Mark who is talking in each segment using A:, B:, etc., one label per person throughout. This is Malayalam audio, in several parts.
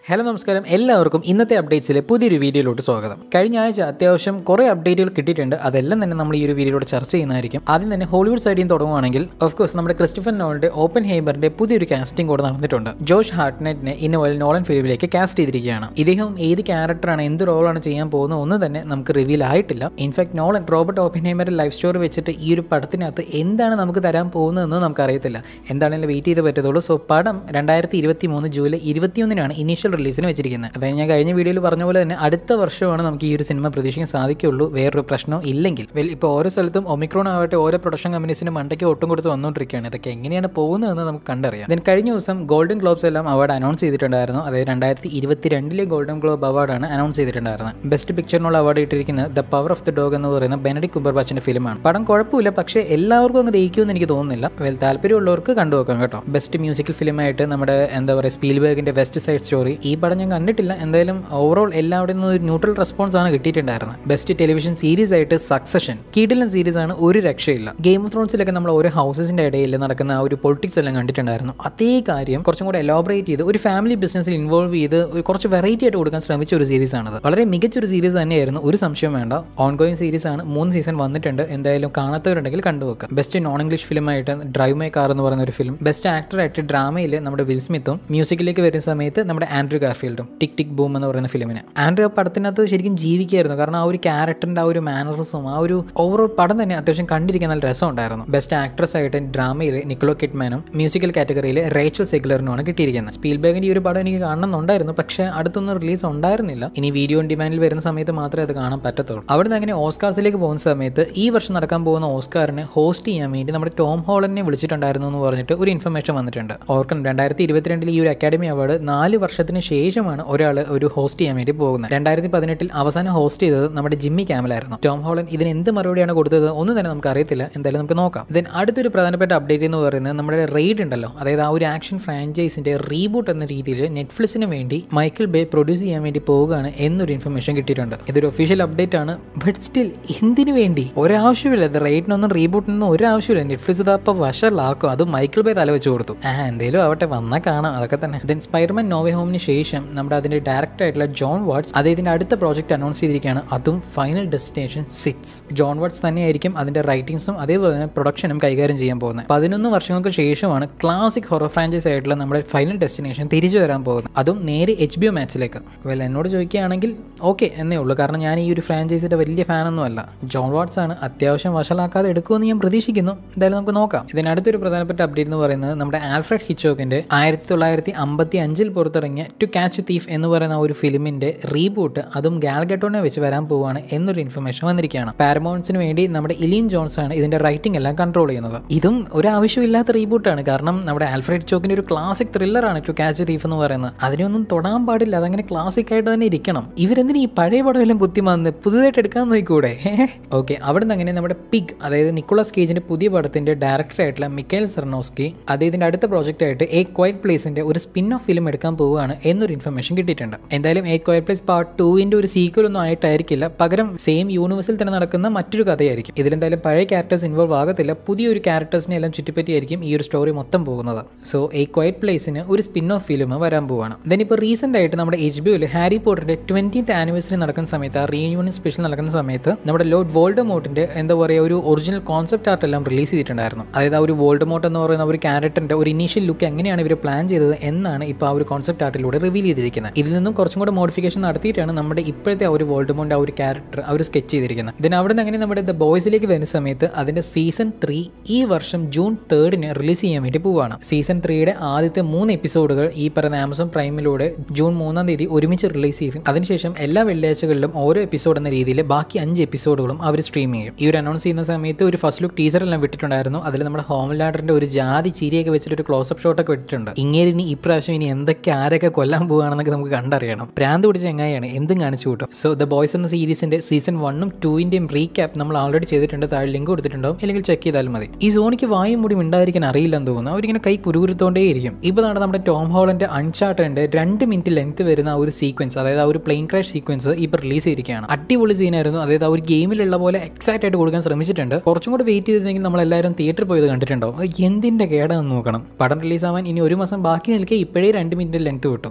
A: ഹലോ നമസ്കാരം എല്ലാവർക്കും ഇന്നത്തെ അപ്ഡേറ്റ്സിലെ പുതിയൊരു വീഡിയോയിലോട്ട് സ്വാഗതം കഴിഞ്ഞ ആഴ്ച അത്യാവശ്യം കുറേ അപ്ഡേറ്റുകൾ കിട്ടിയിട്ടുണ്ട് അതെല്ലാം തന്നെ നമ്മൾ ഈ ഒരു വീഡിയോയിലൂടെ ചർച്ച ചെയ്യുന്നതായിരിക്കും ആദ്യം തന്നെ ഹോളിവുഡ് സൈഡിൽ നിന്ന് തുടങ്ങുവാണെങ്കിൽ ഓഫ് കോഴ്സ് നമ്മുടെ ക്രിസ്റ്റഫൻ നോളിന്റെ ഓപ്പൺ ഹേബറിന്റെ പുതിയൊരു കാസ്റ്റിംഗ് കൂടെ നടന്നിട്ടുണ്ട് ജോഷ് ഹാർട്ട്നെറ്റിനെ ഇന്നോവൽ നോളൻ ഫിലിമിലേക്ക് കാസ്റ്റ് ചെയ്തിരിക്കുകയാണ് ഇദ്ദേഹം ഏത് ക്യാരക്ടറാണ് എന്ത് റോളാണ് ചെയ്യാൻ പോകുന്നത് ഒന്നും തന്നെ നമുക്ക് റിവീൽ ആയിട്ടില്ല ഇൻഫാക്ട് നോളൻ റോബർട്ട് ഓപ്പൻ ഹേമറിന്റെ ലൈഫ് സ്റ്റോറി വെച്ചിട്ട് ഈ ഒരു പടത്തിനകത്ത് എന്താണ് നമുക്ക് തരാൻ പോകുന്നതെന്ന് നമുക്കറിയത്തില്ല എന്താണെങ്കിലും വെയിറ്റ് ചെയ്ത് പറ്റത്തുള്ളൂ സോ പടം രണ്ടായിരത്തി ഇരുപത്തി മൂന്ന് ജൂലൈ ഇരുപത്തിയൊന്നിനാണ് ഇനീഷ്യൽ റിലീസിന് വെച്ചിരിക്കുന്നത് അതായത് ഞാൻ കഴിഞ്ഞ വീഡിയോയിൽ പറഞ്ഞ പോലെ തന്നെ അടുത്ത വർഷമാണ് നമുക്ക് ഈ ഒരു സിനിമ പ്രതീക്ഷിക്കാൻ സാധിക്കുള്ളൂ വേറൊരു പ്രശ്നം ഇല്ലെങ്കിൽ വെൽ ഇപ്പോൾ ഓരോ സ്ഥലത്തും ഒമിക്രോൺ ആവട്ടെ ഓരോ പ്രൊഡക്ഷൻ കമ്പനീസിന് മണ്ടയ്ക്ക് ഒട്ടും കൊടുത്ത് വന്നുകൊണ്ടിരിക്കുകയാണ് ഇതൊക്കെ എങ്ങനെയാണ് പോകുന്നതെന്ന് നമുക്ക് കണ്ടറിയാം ദെൻ കഴിഞ്ഞ ദിവസം ഗോൾഡൻ ഗ്ലോബ്സ് എല്ലാം അവാർഡ് അനൗൺസ് ചെയ്തിട്ടുണ്ടായിരുന്നു അതായത് രണ്ടായിരത്തി ഇരുപത്തി രണ്ടിലെ ഗോൾഡൻ ഗ്ലോബ് അവാർഡാണ് അനൗൺസ് ചെയ്തിട്ടുണ്ടായിരുന്നത് ബെസ്റ്റ് പിക്ചറിനുള്ള അവാർഡ് കിട്ടിയിരിക്കുന്നത് the power of the dog എന്ന് പറയുന്ന ബെനഡിക് കുംബർബാച്ചിന്റെ ഫിലിമാണ് പടം കുഴപ്പമില്ല പക്ഷേ എല്ലാവർക്കും അങ്ങ് ദഹിക്കുമെന്ന് എനിക്ക് തോന്നുന്നില്ല വെൽ താല്പര്യമുള്ളവർക്ക് കണ്ടുവെക്കാം കേട്ടോ ബെസ്റ്റ് മ്യൂസിക്കൽ ഫിലിമായിട്ട് നമ്മുടെ എന്താ പറയുക സ്പീൽബർഗിന്റെ വെസ്റ്റ് സൈഡ് സ്റ്റോറി ഈ പടം ഞാൻ കണ്ടിട്ടില്ല എന്തായാലും ഓവറോൾ എല്ലാവിടെ നിന്നും ഒരു ന്യൂട്രൽ റെസ്പോൺസ് ആണ് കിട്ടിയിട്ടുണ്ടായിരുന്നത് ബെസ്റ്റ് ടെലിവിഷൻ സീരീസ് ആയിട്ട് സക്സഷൻ കീടിലൻ സീരീസ് ആണ് ഒരു രക്ഷയില്ല ഗെയിം ഓഫ് ത്രോൺസിലൊക്കെ നമ്മൾ ഓരോ ഹൗസസിന്റെ ഇടയിൽ നടക്കുന്ന ആ ഒരു പൊളിറ്റിക്സ് എല്ലാം കണ്ടിട്ടുണ്ടായിരുന്നു അതേ കാര്യം കുറച്ചും കൂടെ എലോബറേറ്റ് ചെയ്ത് ഒരു ഫാമിലി ബിസിനസ്സിൽ ഇൻവോൾവ് ചെയ്ത് ഒരു കുറച്ച് വെറൈറ്റി ആയിട്ട് കൊടുക്കാൻ ശ്രമിച്ച ഒരു സീരീസ് ആണത് വളരെ മികച്ച ഒരു സീരീസ് തന്നെയായിരുന്നു ഒരു സംശയം വേണ്ട ഓൺ ഗോയിങ് സീരീസ് ആണ് മൂന്ന് സീസൺ വന്നിട്ടുണ്ട് എന്തായാലും കാണാത്തവരുണ്ടെങ്കിൽ കണ്ടുവെക്കാം ബെസ്റ്റ് നോൺ ഇംഗ്ലീഷ് ഫിലിമായിട്ട് ഡ്രൈവ് മൈ കാർ എന്ന് പറയുന്ന ഒരു ഫിലിം ബെസ്റ്റ് ആക്ടറായിട്ട് ഡ്രാമയിൽ നമ്മുടെ വിൽ സ്മിത്തും മ്യൂസിക്കിലേക്ക് വരുന്ന സമയത്ത് നമ്മുടെ ആൻഡ്രു ഗാർഫീൽഡും ടിക് ടിക് ബൂം എന്ന് പറയുന്ന ഫിലിമിന് ആൻഡ്രു ആ പടത്തിനകത്ത് ശരിക്കും ജീവിക്കായിരുന്നു കാരണം ആ ഒരു ക്യാരക്ടറിന്റെ ആ ഒരു മാനറിസും ആ ഒരു ഓവറോൾ പടം തന്നെ അത്യാവശ്യം കണ്ടിരിക്കാൻ നല്ല രസം ഉണ്ടായിരുന്നു ബെസ്റ്റ് ആക്ട്രസ് ആയിട്ട് ഡ്രാമയിൽ നിക്കോളോ കിഡ്മാനും മ്യൂസിക്കൽ കാറ്റഗറിയിൽ റേച്ചൽ സെഗ്ലറിനുമാണ് കിട്ടിയിരിക്കുന്നത് സ്പീൽബർഗിന്റെ ഈ ഒരു പടം എനിക്ക് കാണണമെന്നുണ്ടായിരുന്നു പക്ഷേ അടുത്തൊന്നും റിലീസ് ഉണ്ടായിരുന്നില്ല ഇനി വീഡിയോ ഓൺ ഡിമാൻഡിൽ വരുന്ന സമയത്ത് മാത്രമേ അത് കാണാൻ പറ്റത്തുള്ളൂ അവിടുന്ന് അങ്ങനെ ഓസ്കാർസിലേക്ക് പോകുന്ന സമയത്ത് ഈ വർഷം നടക്കാൻ പോകുന്ന ഓസ്കാറിനെ ഹോസ്റ്റ് ചെയ്യാൻ വേണ്ടി നമ്മുടെ ടോം ഹോളനെ വിളിച്ചിട്ടുണ്ടായിരുന്നു എന്ന് പറഞ്ഞിട്ട് ഒരു ഇൻഫർമേഷൻ വന്നിട്ടുണ്ട് ഓർക്കണം രണ്ടായിരത്തി ഇരുപത്തിരണ്ടിൽ ഈ ഒരു അക്കാഡമി അവാർഡ് നാല് വർഷത്തിന് ശേഷമാണ് ഒരാൾ ഒരു ഹോസ്റ്റ് ചെയ്യാൻ വേണ്ടി പോകുന്നത് രണ്ടായിരത്തി പതിനെട്ടിൽ അവസാനം ഹോസ്റ്റ് ചെയ്തത് നമ്മുടെ ജിമ്മി ക്യാമലായിരുന്നു ടോം ഹോളൻ ഇതിന് എന്ത് മറുപടിയാണ് കൊടുത്തത് ഒന്നും തന്നെ നമുക്ക് അറിയത്തില്ല എന്തായാലും നമുക്ക് നോക്കാം ദെൻ അടുത്തൊരു പ്രധാനപ്പെട്ട അപ്ഡേറ്റ് എന്ന് പറയുന്നത് നമ്മുടെ റെയ്ഡ് ഉണ്ടല്ലോ അതായത് ആ ഒരു ആക്ഷൻ ഫ്രാഞ്ചൈസിന്റെ റീബൂട്ട് എന്ന രീതിയിൽ നെറ്റ്ഫ്ലിക്സിന് വേണ്ടി മൈക്കിൾ ബേ പ്രൊഡ്യൂസ് ചെയ്യാൻ വേണ്ടി പോവുകയാണ് എന്നൊരു ഇൻഫർമേഷൻ കിട്ടിയിട്ടുണ്ട് ഇതൊരു ഒഫീഷ്യൽ അപ്ഡേറ്റ് ആണ് ബട്ട് സ്റ്റിൽ എന്തിനു വേണ്ടി ഒരാവശ്യമില്ല ഇത് റേറ്റിനൊന്നും റീബൂട്ടിനൊന്നും ഒരാവശ്യമില്ല നെറ്റ്ഫ്ലിക്സ് ഇത് അപ്പോൾ വഷളാക്കും അത് മൈക്കിൾ ബേ തല വെച്ച് കൊടുത്തു ആ എന്തേലും ആവട്ടെ വന്നാൽ കാണാം അതൊക്കെ തന്നെ ദെൻ സ്പൈഡർമാൻ നോവേ ഹോമിന് ശേഷം നമ്മുടെ അതിന്റെ ഡയറക്ടർ ആയിട്ടുള്ള ജോൺ വാട്സ് അദ്ദേഹത്തിന്റെ അടുത്ത പ്രോജക്റ്റ് അനൗൺസ് ചെയ്തിരിക്കുകയാണ് അതും final destination six John Watts തന്നെയായിരിക്കും അതിന്റെ റൈറ്റിംഗ്സും അതേപോലെ തന്നെ പ്രൊഡക്ഷനും കൈകാര്യം ചെയ്യാൻ പോകുന്നത് പതിനൊന്ന് വർഷങ്ങൾക്ക് ശേഷമാണ് ക്ലാസിക് ഹൊറർ ഫ്രാഞ്ചൈസ് ആയിട്ടുള്ള നമ്മുടെ ഫൈനൽ ഡെസ്റ്റിനേഷൻ തിരിച്ചു വരാൻ പോകുന്നത് അതും നേരെ എച്ച് ബി ഒ മാച്ചിലേക്ക് വെൽ എന്നോട് ചോദിക്കുകയാണെങ്കിൽ ഓക്കെ എന്നേ ഉള്ളൂ കാരണം ഞാൻ ഈ ഒരു ഫ്രാഞ്ചൈസിയുടെ വലിയ ഫാനൊന്നും അല്ല ജോൺ വാട്സ് ആണ് അത്യാവശ്യം വഷളാക്കാതെ എടുക്കുമെന്ന് ഞാൻ പ്രതീക്ഷിക്കുന്നു എന്തായാലും നമുക്ക് നോക്കാം ഇതിനടുത്തൊരു പ്രധാനപ്പെട്ട അപ്ഡേറ്റ് എന്ന് പറയുന്നത് നമ്മുടെ ആൽഫ്രഡ് ഹിച്ചോക്കിന്റെ ആയിരത്തി തൊള്ളായിരത്തി അമ്പത്തി അഞ്ചിൽ പുറത്തിറങ്ങിയ ടു ക്യാച്ച് തീഫ് എന്ന് പറയുന്ന ആ ഒരു ഫിലിമിന്റെ റീബൂട്ട് അതും ഗാൽഗട്ടോനെ വെച്ച് വരാൻ പോവുകയാണ് എന്നൊരു ഇൻഫർമേഷൻ വന്നിരിക്കുകയാണ് പാരമൗണ്ട്സിന് വേണ്ടി നമ്മുടെ ഇലീൻ ജോൺസ് ആണ് ഇതിന്റെ റൈറ്റിംഗ് എല്ലാം കൺട്രോൾ ചെയ്യുന്നത് ഇതും ഒരു ആവശ്യമില്ലാത്ത റീബൂട്ടാണ് കാരണം നമ്മുടെ ആൽഫ്രഡ് ചോക്കിന്റെ ഒരു ക്ലാസിക് ത്രില്ലറാണ് ടു ക്യാച്ച് തീഫ് എന്ന് പറയുന്നത് അതിനൊന്നും തൊടാൻ പാടില്ല അതങ്ങനെ ക്ലാസിക് ആയിട്ട് തന്നെ ഇരിക്കണം ഇവരെന്തിനു ഈ പഴയ പടം എല്ലാം കുത്തിമാന്ന് പുതുതായിട്ട് എടുക്കാൻ നോക്കൂടെ ഓക്കെ അവിടെ നിന്ന് അങ്ങനെ നമ്മുടെ പിഗ് അതായത് നിക്കോളസ് കേജിന്റെ പുതിയ പടത്തിന്റെ ഡയറക്ടർ ആയിട്ടുള്ള മിക്കൽ സെർണോസ്കി അദ്ദേഹത്തിന്റെ അടുത്ത പ്രോജക്റ്റ് ആയിട്ട് എ ക്വയറ്റ് പ്ലേസിന്റെ ഒരു സ്പിൻ ഓഫ് ഫിലിം എടുക്കാൻ പോവുകയാണ് എന്നൊരു ഇൻഫർമേഷൻ കിട്ടിയിട്ടുണ്ട് എന്തായാലും എ ക്വയറ്റ് പ്ലേസ് പാർട്ട് ടൂവിന്റെ ഒരു സീക്വൽ ഒന്നും ആയിട്ടായിരിക്കില്ല പകരം സെയിം യൂണിവേഴ്സിൽ തന്നെ നടക്കുന്ന മറ്റൊരു കഥയായിരിക്കും ഇതിലെന്തായാലും പഴയ ക്യാരക്ടേഴ്സ് ഇൻവോൾവ് ആകത്തില്ല പുതിയൊരു ക്യാരക്ടേഴ്സിനെ എല്ലാം ചുറ്റിപ്പറ്റിയായിരിക്കും ഈ ഒരു സ്റ്റോറി മൊത്തം പോകുന്നത് സോ എ ക്വയറ്റ് പ്ലേസിന് ഒരു സ്പിൻ ഓഫ് ഫിലിം വരാൻ പോവാണ് ദെൻ ഇപ്പോൾ റീസെന്റ് ആയിട്ട് നമ്മുടെ എച്ച് ബി ഒയിൽ ഹാരി പോട്ടറിന്റെ ട്വന്റീത്ത് ആനിവേഴ്സറി നടക്കുന്ന സമയത്ത് ആ റീയൂണിയൻ സ്പെഷ്യൽ നടക്കുന്ന സമയത്ത് നമ്മുടെ ലോർഡ് വോൾഡമോട്ടിന്റെ എന്താ പറയുക ഒരു ഒറിജിനൽ കോൺസെപ്റ്റ് ആർട്ട് എല്ലാം റിലീസ് ചെയ്തിട്ടുണ്ടായിരുന്നു അതായത് ആ ഒരു വോൾഡമോട്ട് എന്ന് പറയുന്ന ഒരു ക്യാരക്ടറിന്റെ ഒരു ഇനീഷ്യൽ ലുക്ക് എങ്ങനെയാണ് ഇവർ പ്ലാൻ ചെയ്തത് എന്നാണ് ഇപ്പോൾ ആ ഒരു കോൺസെപ്റ്റ് ആർട്ടിലൂടെ റിവീൽ ചെയ്തിരിക്കുന്നത് ഇതിൽ നിന്നും കുറച്ചും കൂടെ മോഡിഫിക്കേഷൻ നടത്തിയിട്ടാണ് നമ്മുടെ ഇപ്പോഴത്തെ ആ ഒരു വോൾഡമോണ്ട് ആ ഒരു ക്യാരക്ടർ അവർ സ്കെച്ച് ചെയ്തിരിക്കുന്നത് ഇതിന് അവിടെ നിന്ന് അങ്ങനെ നമ്മുടെ ദ ബോയ്സിലേക്ക് വരുന്ന സമയത്ത് അതിന്റെ സീസൺ ത്രീ ഈ വർഷം ജൂൺ തേർഡിന് റിലീസ് ചെയ്യാൻ വേണ്ടി പോവുകയാണ് സീസൺ ത്രീയുടെ ആദ്യത്തെ മൂന്ന് എപ്പിസോഡുകൾ ഈ പറയുന്ന ആമസോൺ പ്രൈമിലൂടെ ജൂൺ മൂന്നാം തീയതി ഒരുമിച്ച് റിലീസ് ചെയ്യും അതിനുശേഷം എല്ലാ വെള്ളിയാഴ്ചകളിലും ഓരോ എപ്പിസോഡ് എന്ന രീതിയിൽ ബാക്കി അഞ്ച് എപ്പിസോഡുകളും അവർ സ്ട്രീം ചെയ്യും ഈ ഒരു അനൗൺസ് ചെയ്യുന്ന സമയത്ത് ഒരു ഫസ്റ്റ് ലുക്ക് ടീസർ എല്ലാം വിട്ടിട്ടുണ്ടായിരുന്നു അതിൽ നമ്മുടെ ഹോം ലാഡറിന്റെ ഒരു ജാതി ചിരിയൊക്കെ വെച്ചിട്ട് ഒരു ക്ലോസപ്പ് ഷോട്ട് ഒക്കെ വിട്ടിട്ടുണ്ട് ഇങ്ങനെ ഇനി ഇപ്രാവശ്യം ഇനി എന്തൊക്കെ ആരൊക്കെ കൊല്ലാൻ പോവുകയാണെന്നൊക്കെ നമുക്ക് കണ്ടറിയണം പ്രാന്ത് പിടിച്ച എങ്ങനെയാണ് എന്തും കാണിച്ചു കൂട്ടും സോ ദ ബോയ്സ് എന്ന സീരീസിന്റെ സീസൺ വണ്ണും ടൂവിന്റെയും റീക്യാപ്പ് നമ്മൾ ആൾറെഡി ചെയ്തിട്ടുണ്ട് താഴെ ലിങ്ക് കൊടുത്തിട്ടുണ്ടാവും അല്ലെങ്കിൽ ചെക്ക് ചെയ്താലും മതി ഈ സോണിക്ക് വായും മുടി ഉണ്ടായിരിക്കാൻ അറിയില്ലെന്ന് തോന്നുന്നു അവരിങ്ങനെ കൈ കുരുകുരുത്തോണ്ടേയിരിക്കും ഇപ്പോൾ നടന്ന നമ്മുടെ ടോം ഹോളന്റെ അൺചാർട്ടറിന്റെ രണ്ട് മിനിറ്റ് ലെങ്ത് വരുന്ന ആ ഒരു സീക്വൻസ് അതായത് ആ ഒരു പ്ലെയിൻ ക്രാഷ് സീക്വൻസ് ഇപ്പോൾ റിലീസ് ചെയ്തിരിക്കുകയാണ് അടിപൊളി സീനായിരുന്നു അതായത് ആ ഒരു ഗെയിമിലുള്ള പോലെ എക്സൈറ്റ് ആയിട്ട് കൊടുക്കാൻ ശ്രമിച്ചിട്ടുണ്ട് കുറച്ചും കൂടെ വെയിറ്റ് ചെയ്തിട്ടുണ്ടെങ്കിൽ നമ്മൾ എല്ലാവരും തിയേറ്ററിൽ പോയത് കണ്ടിട്ടുണ്ടാവും അത് എന്തിന്റെ കേടാന്ന് നോക്കണം പടം റിലീസ് ആവാൻ ഇനി ഒരു മാസം ബാക്കി നിൽക്കെ ഇപ്പോഴേ രണ്ട് മിനിറ്റ് ലെങ്ത് കിട്ടും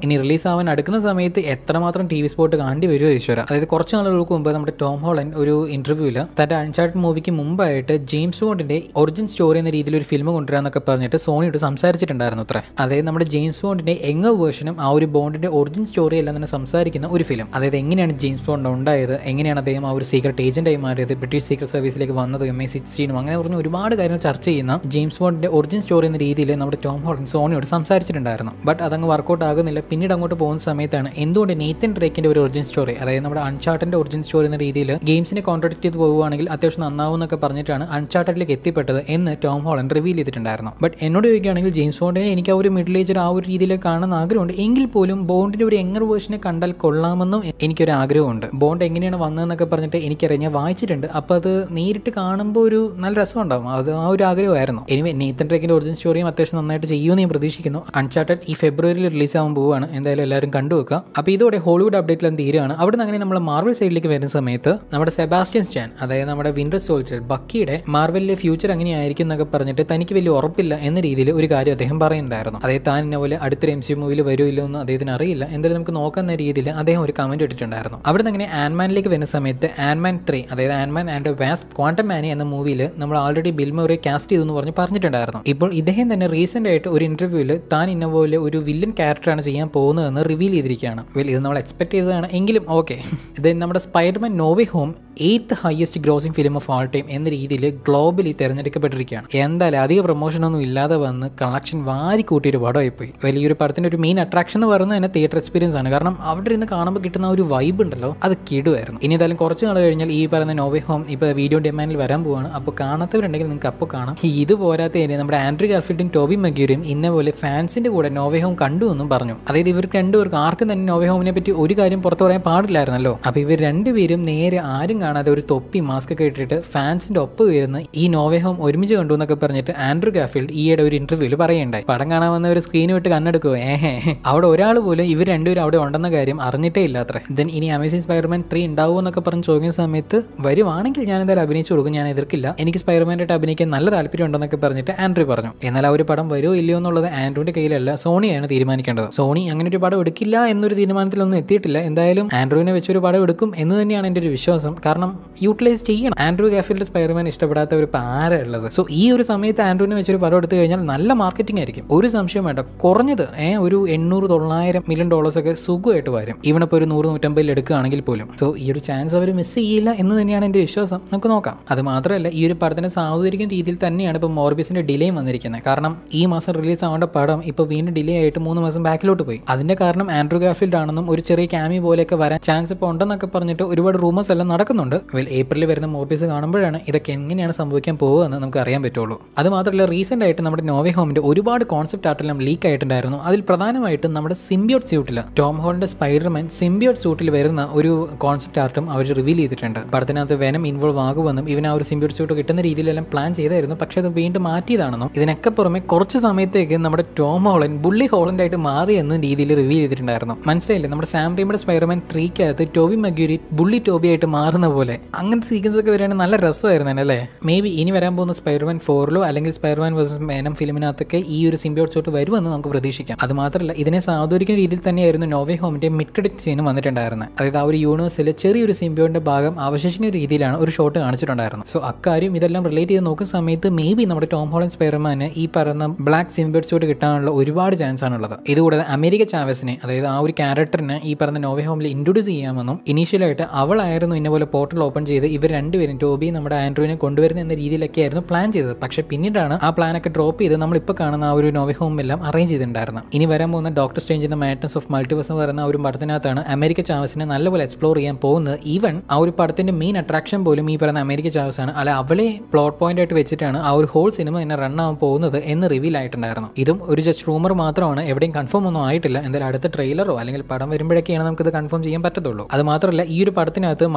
A: ഇനി റിലീസ് ആവാൻ അടുക്കുന്ന സമയത്ത് എത്രമാത്രം ടി വി സ്പോട്ട് കാണ്ടി വരുമോ ഈശ്വര അതായത് കുറച്ച് നാളുകൾക്ക് മുമ്പ് നമ്മുടെ ടോം ഹോളൻ ഒരു ഇന്റർവ്യൂവിൽ തന്റെ അൺചാർട്ടഡ് മൂവിക്ക് മുമ്പായിട്ട് ജെയിംസ് ബോണ്ടിന്റെ ഒറിജിൻ സ്റ്റോറി എന്ന രീതിയിൽ ഒരു ഫിലിം കൊണ്ടുവരാന്നൊക്കെ പറഞ്ഞിട്ട് സോണിയോട് സംസാരിച്ചിട്ടുണ്ടായിരുന്നു അത്ര അതായത് നമ്മുടെ ജെയിംസ് ബോണ്ടിന്റെ എങ്ങ വേർഷനും ആ ഒരു ബോണ്ടിന്റെ ഒറിജിൻ സ്റ്റോറി എല്ലാം തന്നെ സംസാരിക്കുന്ന ഒരു ഫിലിം അതായത് എങ്ങനെയാണ് ജെയിംസ് ബോണ്ട് ഉണ്ടായത് എങ്ങനെയാണ് അദ്ദേഹം ആ ഒരു സീക്രട്ട് ഏജന്റായി മാറിയത് ബ്രിട്ടീഷ് സീക്രട്ട് സർവീസിലേക്ക് വന്നത് എം എ സിക്സ്റ്റീനും അങ്ങനെ പറഞ്ഞ ഒരുപാട് കാര്യങ്ങൾ ചർച്ച ചെയ്യുന്ന ജെയിംസ് ബോണ്ടിന്റെ ഒറിജിൻ സ്റ്റോറി എന്ന രീതിയിൽ നമ്മുടെ ടോം ഹോളൻ സോണിയോട് സംസാരിച്ചിട്ടുണ്ടായിരുന്നു ബട്ട് അതങ്ങ് വർക്കൗട്ട് ആകുന്നില്ല പിന്നീട് അങ്ങോട്ട് പോകുന്ന സമയത്താണ് എന്തുകൊണ്ട് നേത്തൻ ഡ്രേക്കിന്റെ ഒരു ഒറിജിൻ സ്റ്റോറി അതായത് നമ്മുടെ അൺചാർട്ടിന്റെ ഒറിജിൻ സ്റ്റോറി എന്ന രീതിയിൽ ഗെയിംസിനെ കോൺട്രാക്ട് ചെയ്ത് പോവുകയാണെങ്കിൽ അത്യാവശ്യം നന്നാവും എന്നൊക്കെ പറഞ്ഞിട്ടാണ് അൺചാർട്ടഡിലേക്ക് എത്തിപ്പെട്ടത് എന്ന് ടോം ഹോളൻ റിവീൽ ചെയ്തിട്ടുണ്ടായിരുന്നു ബട്ട് എന്നോട് ചോദിക്കുകയാണെങ്കിൽ ജെയിംസ് ബോണ്ടിനെ എനിക്ക് ആ ഒരു മിഡിൽ ഏജ് ആ ഒരു രീതിയിൽ കാണുന്ന ആഗ്രഹമുണ്ട് എങ്കിൽ പോലും ബോണ്ടിന്റെ ഒരു എങ്ങർ വേർഷനെ കണ്ടാൽ കൊള്ളാമെന്നും എനിക്കൊരു ആഗ്രഹമുണ്ട് ബോണ്ട് എങ്ങനെയാണ് വന്നതെന്നൊക്കെ പറഞ്ഞിട്ട് എനിക്കറിയാം ഞാൻ വായിച്ചിട്ടുണ്ട് അപ്പോൾ അത് നേരിട്ട് കാണുമ്പോൾ ഒരു നല്ല രസമുണ്ടാവും അത് ആ ഒരു ആഗ്രഹമായിരുന്നു എനിവേ നേത്തൻ ട്രേക്കിന്റെ ഒറിജിൻ സ്റ്റോറിയും അത്യാവശ്യം നന്നായിട്ട് ചെയ്യുമെന്ന് ഞാൻ പ്രതീക്ഷിക്കുന്നു അൺചാർട്ടഡ് ഈ ഫെബ്രുവരിയിൽ റിലീസ് ആവാൻ പോവുകയാണ് എന്തായാലും എല്ലാവരും കണ്ടുവെക്കുക അപ്പോൾ ഇതോടെ ഹോളിവുഡ് അപ്ഡേറ്റിലും തീരുകയാണ് അവിടെ നിന്ന് അങ്ങനെ നമ്മൾ മാർവൽ സൈഡിലേക്ക് വരുന്ന സമയത്ത് നമ്മുടെ സെബാസ്റ്റ്യൻ സ്റ്റാൻ അതായത് നമ്മുടെ വിന്റർ സോൾജർ ബക്കിയുടെ മാർവലിലെ ഫ്യൂച്ചർ എങ്ങനെയായിരിക്കും എന്നൊക്കെ പറഞ്ഞിട്ട് തനിക്ക് വലിയ ഉറപ്പില്ല എന്ന രീതിയിൽ ഒരു കാര്യം അദ്ദേഹം പറയുന്നുണ്ടായിരുന്നു അതായത് താൻ എന്നെ പോലെ അടുത്തൊരു എം സി മൂവിയിൽ വരുമല്ലോ എന്ന് അദ്ദേഹത്തിന് അറിയില്ല എന്തായാലും നമുക്ക് നോക്കുന്ന രീതിയിൽ അദ്ദേഹം ഒരു കമന്റ് ഇട്ടിട്ടുണ്ടായിരുന്നു അവിടെ നിന്ന് അങ്ങനെ ആൻമാനിലേക്ക് വരുന്ന സമയത്ത് ആൻമാൻ ത്രീ അതായത് ആൻമാൻ ആൻഡ് വാസ്റ്റ് ക്വാണ്ടം മാനി എന്ന മൂവിയിൽ നമ്മൾ ആൾറെഡി ബിൽമോറെ കാസ്റ്റ് ചെയ്തു എന്ന് പറഞ്ഞ് പറഞ്ഞിട്ടുണ്ടായിരുന്നു ഇപ്പോൾ ഇദ്ദേഹം തന്നെ റീസെന്റ് ആയിട്ട് ഒരു ഇന്റർവ്യൂവിൽ താൻ ഇന്ന പോലെ ഒരു വില്ലൻ ക്യാരക്ടറാണ് ചെയ്യാൻ പോകുന്നതെന്ന് റിവീൽ ചെയ്തിരിക്കുകയാണ് വെൽ ഇത് നമ്മൾ എക്സ്പെക്ട് ചെയ്തതാണ് എങ്കിലും ഓക്കെ ഇത് നമ്മുടെ Spiderman no way home eighth highest grossing film of all time എന്ന രീതിയിൽ ഗ്ലോബലി തിരഞ്ഞെടുക്കപ്പെട്ടിരിക്കുകയാണ് എന്തായാലും അധിക പ്രൊമോഷനൊന്നും ഇല്ലാതെ വന്ന് കളക്ഷൻ വാരി കൂട്ടിയൊരു പടമായി പോയി വലിയൊരു പടത്തിന്റെ ഒരു മെയിൻ അട്രാക്ഷൻ എന്ന് പറയുന്നത് തന്നെ തിയേറ്റർ എക്സ്പീരിയൻസ് ആണ് കാരണം അവിടെ ഇരുന്ന് കാണുമ്പോൾ കിട്ടുന്ന ഒരു വൈബ് ഉണ്ടല്ലോ അത് കിടുമായിരുന്നു ഇനി ഏതായാലും കുറച്ച് നാൾ കഴിഞ്ഞാൽ ഈ പറയുന്ന നോവേ ഹോം ഇപ്പോൾ വീഡിയോ ഡിമാൻഡിൽ വരാൻ പോവാണ് അപ്പോൾ കാണാത്തവരുണ്ടെങ്കിൽ നിങ്ങൾക്ക് അപ്പോൾ കാണാം ഇത് പോരാത്തതിന് നമ്മുടെ ആൻഡ്രി ഗാർഫീൽഡും ടോബി മഗ്യൂരും ഇന്ന പോലെ ഫാൻസിന്റെ കൂടെ നോവേ ഹോം കണ്ടു എന്നും പറഞ്ഞു അതായത് ഇവർക്ക് രണ്ടുപേർക്ക് ആർക്കും തന്നെ നോവേ ഹോമിനെ പറ്റി ഒരു കാര്യം പുറത്തു പറയാൻ പാടില്ലായിരുന്നല്ലോ അപ്പോൾ ഇവർ രണ്ടുപേരും നേരെ ആരും കാണാതെ ഒരു തൊപ്പി മാസ്ക് ഒക്കെ ഇട്ടിട്ട് ഫാൻസിന്റെ ഒപ്പം വരുന്ന ഈ നോവേ ഹോം ഒരുമിച്ച് കണ്ടു എന്നൊക്കെ പറഞ്ഞിട്ട് ആൻഡ്രു ഗാഫീൽഡ് ഈയിടെ ഒരു ഇന്റർവ്യൂവിൽ പറയുണ്ടായി പടം കാണാൻ വന്ന ഒരു സ്ക്രീൻ വിട്ട് കണ്ണെടുക്കുവോ ഏഹേ അവിടെ ഒരാൾ പോലും ഇവർ രണ്ടുപേരും അവിടെ ഉണ്ടെന്ന കാര്യം അറിഞ്ഞിട്ടേ ഇല്ലാത്ര ദെൻ ഇനി അമേസിംഗ് സ്പൈഡർമാൻ ത്രീ ഉണ്ടാവുമോ എന്നൊക്കെ പറഞ്ഞ് ചോദിക്കുന്ന സമയത്ത് വരുവാണെങ്കിൽ ഞാൻ എന്തായാലും അഭിനയിച്ചു കൊടുക്കും ഞാൻ എതിർക്കില്ല എനിക്ക് സ്പൈഡർമാനായിട്ട് അഭിനയിക്കാൻ നല്ല താല്പര്യം ഉണ്ടെന്നൊക്കെ പറഞ്ഞിട്ട് ആൻഡ്രു പറഞ്ഞു എന്നാൽ ആ ഒരു പടം വരുമോ ഇല്ലയോ എന്നുള്ളത് ആൻഡ്രുവിന്റെ കയ്യിലല്ല സോണിയാണ് തീരുമാനിക്കേണ്ടത് സോണി അങ്ങനെ ഒരു പടം എടുക്കില്ല എന്നൊരു തീരുമാനത്തിലൊന്നും എത്തിയിട്ടില്ല എന്തായാലും ആൻഡ്രുവിനെ വെച്ചൊരു പടം എടുക്കും എന്ന് തന്നെയാണ് എൻ്റെ ഒരു വിശ്വാസം കാരണം യൂട്ടിലൈസ് ചെയ്യണം ആൻഡ്രു ഗാഫിൽഡ് സ്പൈഡർമാൻ ഇഷ്ടപ്പെടാത്ത ഒരു ആരാ ഉള്ളത് സോ ഈ ഒരു സമയത്ത് ആൻഡ്രുവിനെ വെച്ചൊരു പടം എടുത്തു കഴിഞ്ഞാൽ നല്ല മാർക്കറ്റിംഗ് ആയിരിക്കും ഒരു സംശയം വേണ്ട കുറഞ്ഞത് ഏ ഒരു എണ്ണൂറ് തൊള്ളായിരം മില്യൺ ഡോളേഴ്സ് ഒക്കെ സുഖമായിട്ട് വരും ഇവണിപ്പോൾ ഒരു നൂറ് നൂറ്റമ്പതിൽ എടുക്കുകയാണെങ്കിൽ പോലും സോ ഈ ഒരു ചാൻസ് അവർ മിസ് ചെയ്യില്ല എന്ന് തന്നെയാണ് എൻ്റെ വിശ്വാസം നമുക്ക് നോക്കാം അത് മാത്രമല്ല ഈ ഒരു പടത്തിനെ സാധൂകരിക്കുന്ന രീതിയിൽ തന്നെയാണ് ഇപ്പോൾ മോർബിസിന്റെ ഡിലേയും വന്നിരിക്കുന്നത് കാരണം ഈ മാസം റിലീസ് ആവേണ്ട പടം ഇപ്പോൾ വീണ്ടും ഡിലേ ആയിട്ട് മൂന്ന് മാസം ബാക്കിലോട്ട് പോയി അതിന്റെ കാരണം ആൻഡ്രു ഗാഫീൽഡ് ആണെന്നും ഒരു ചെറിയ ക്യാമി പോലെയൊക്കെ വരാൻ ചാൻസ് ഇപ്പോൾ ഉണ്ടെന്നൊക്കെ പറഞ്ഞിട്ട് ഒരുപാട് റൂമേഴ്സ് എല്ലാം നടക്കുന്നുണ്ട് വെൽ ഏപ്രിലിൽ വരുന്ന മോർബിസ് കാണുമ്പോഴാണ് ഇതൊക്കെ എങ്ങനെയാണ് സംഭവിക്കാൻ പോകുക എന്ന് നമുക്ക് അറിയാൻ പറ്റുള്ളൂ അത് മാത്രമല്ല റീസെന്റ് ആയിട്ട് നമ്മുടെ നോവേ ഹോമിന്റെ ഒരുപാട് കോൺസെപ്റ്റ് ആർട്ടെല്ലാം ലീക്ക് ആയിട്ടുണ്ടായിരുന്നു അതിൽ പ്രധാനമായിട്ടും നമ്മുടെ സിംബിയോട്ട് സ്യൂട്ടിൽ ടോം ഹോളിന്റെ സ്പൈഡർമാൻ സിംബിയോട്ട് സ്യൂട്ടിൽ വരുന്ന ഒരു കോൺസെപ്റ്റ് ആർട്ടും അവർ റിവീൽ ചെയ്തിട്ടുണ്ട് പടത്തിനകത്ത് വെനം ഇൻവോൾവ് ആകുമെന്നും ഇവൻ ആ ഒരു സിംബിയോട്ട് സ്യൂട്ട് കിട്ടുന്ന രീതിയിലെല്ലാം പ്ലാൻ ചെയ്തായിരുന്നു പക്ഷേ അത് വീണ്ടും മാറ്റിയതാണെന്നും ഇതിനൊക്കെ പുറമെ കുറച്ച് സമയത്തേക്ക് നമ്മുടെ ടോം ഹോളൻ ബുള്ളി ഹോളൻഡ് ആയിട്ട് മാറി എന്ന രീതിയിൽ റിവീൽ ചെയ്തിട്ടുണ്ടായിരുന്നു മനസ്സിലായില്ലേ നമ്മുടെ സാം റീമിയുടെ സ്പൈഡർമാൻ ത്രീക്കകത്ത് ടോബി മഗ്യൂരി ബുള്ളി ടോബി ആയിട്ട് മാറുന്ന പോലെ അങ്ങനത്തെ സീക്വൻസ് ഒക്കെ വരികയാണെങ്കിൽ നല്ല രസമായിരുന്നു അല്ലേ മേ ബി ഇനി വരാൻ പോകുന്ന സ്പൈഡർമാൻ ഫോറിലോ അല്ലെങ്കിൽ സ്പൈഡർമാൻ വേഴ്സസ് മേനം ഫിലിമിനകത്തൊക്കെ ഈ ഒരു സിംബിയോട്ട് ഷോട്ട് വരുമെന്ന് നമുക്ക് പ്രതീക്ഷിക്കാം അത് മാത്രമല്ല ഇതിനെ സാധൂരിക്കുന്ന രീതിയിൽ തന്നെയായിരുന്നു നോവേ ഹോമിന്റെ മിഡ് ക്രെഡിറ്റ് സീനും വന്നിട്ടുണ്ടായിരുന്നത് അതായത് ആ ഒരു യൂണിവേഴ്സിലെ ചെറിയൊരു സിംബിയോന്റെ ഭാഗം അവശേഷിക്കുന്ന രീതിയിലാണ് ഒരു ഷോട്ട് കാണിച്ചിട്ടുണ്ടായിരുന്നത് സോ അക്കാര്യം ഇതെല്ലാം റിലേറ്റ് ചെയ്ത് നോക്കുന്ന സമയത്ത് മേ ബി നമ്മുടെ ടോം ഹോളൻ സ്പൈഡർമാന് ഈ പറയുന്ന ബ്ലാക്ക് സിംബിയോട്ട് ഷോട്ട് കിട്ടാനുള്ള ഒരുപാട് ചാൻസ് ആണുള്ളത് ഇതുകൂടാതെ അമേരിക്ക ചാവസിനെ അതായത് ആ ഒരു ക്യാരക്ടറിനെ ഈ പറഞ്ഞ നോവേ ഹോമിൽ ഇൻട്രൊഡ്യൂസ് ചെയ്യാമെന്നും ഇനീഷ്യലായിട്ട് അവളായിരുന്നു ഇന്നപോലെ പോർട്ടൽ ഓപ്പൺ ചെയ്ത് ഇവർ രണ്ടുപേരും ടോബി നമ്മുടെ ആൻഡ്രോയിനെ കൊണ്ടുവരുന്ന എന്ന രീതിയിലൊക്കെ ആയിരുന്നു പ്ലാൻ ചെയ്തത് പക്ഷേ പിന്നീടാണ് ആ പ്ലാനൊക്കെ ഡ്രോപ്പ് ചെയ്ത് നമ്മളിപ്പോൾ കാണുന്ന ആ ഒരു നോവേ ഹോം എല്ലാം അറേഞ്ച് ചെയ്തിട്ടുണ്ടായിരുന്നു ഇനി വരാൻ പോകുന്ന ഡോക്ടർ സ്റ്റേഞ്ചിന്റെ മാറ്റൻസ് ഓഫ് മൾട്ടിവേഴ്സ് എന്ന് പറയുന്ന ആ ഒരു പടത്തിനകത്താണ് അമേരിക്ക ചാവസിനെ നല്ലപോലെ എക്സ്പ്ലോർ ചെയ്യാൻ പോകുന്നത് ഈവൻ ആ ഒരു പടത്തിന്റെ മെയിൻ അട്രാക്ഷൻ പോലും ഈ പറയുന്ന അമേരിക്ക ചാവസ് ആണ് അല്ല അവളെ പ്ലോട്ട് പോയിന്റ് ആയിട്ട് വെച്ചിട്ടാണ് ആ ഒരു ഹോൾ സിനിമ തന്നെ റൺ ആവാൻ പോകുന്നത് എന്ന് റിവീൽ ആയിട്ടുണ്ടായിരുന്നു ഇതും ഒരു ജസ്റ്റ് റൂമർ മാത്രമാണ് എവിടെയും കൺഫേം ഒന്നും ആയിട്ടില്ല എന്തായാലും അടുത്ത ട്രെയിലറോ അല്ലെങ്കിൽ പടം വരുമ്പോഴൊക്കെയാണ് നമുക്കിത് കൺഫേം ചെയ്യാൻ പറ്റത്തുള്ളൂ അത് മാത്രമല്ല ഈ ഒരു പടത്തിനകത്ത് മൾട്ടിവേഴ്സ് ഇൻവോൾവ്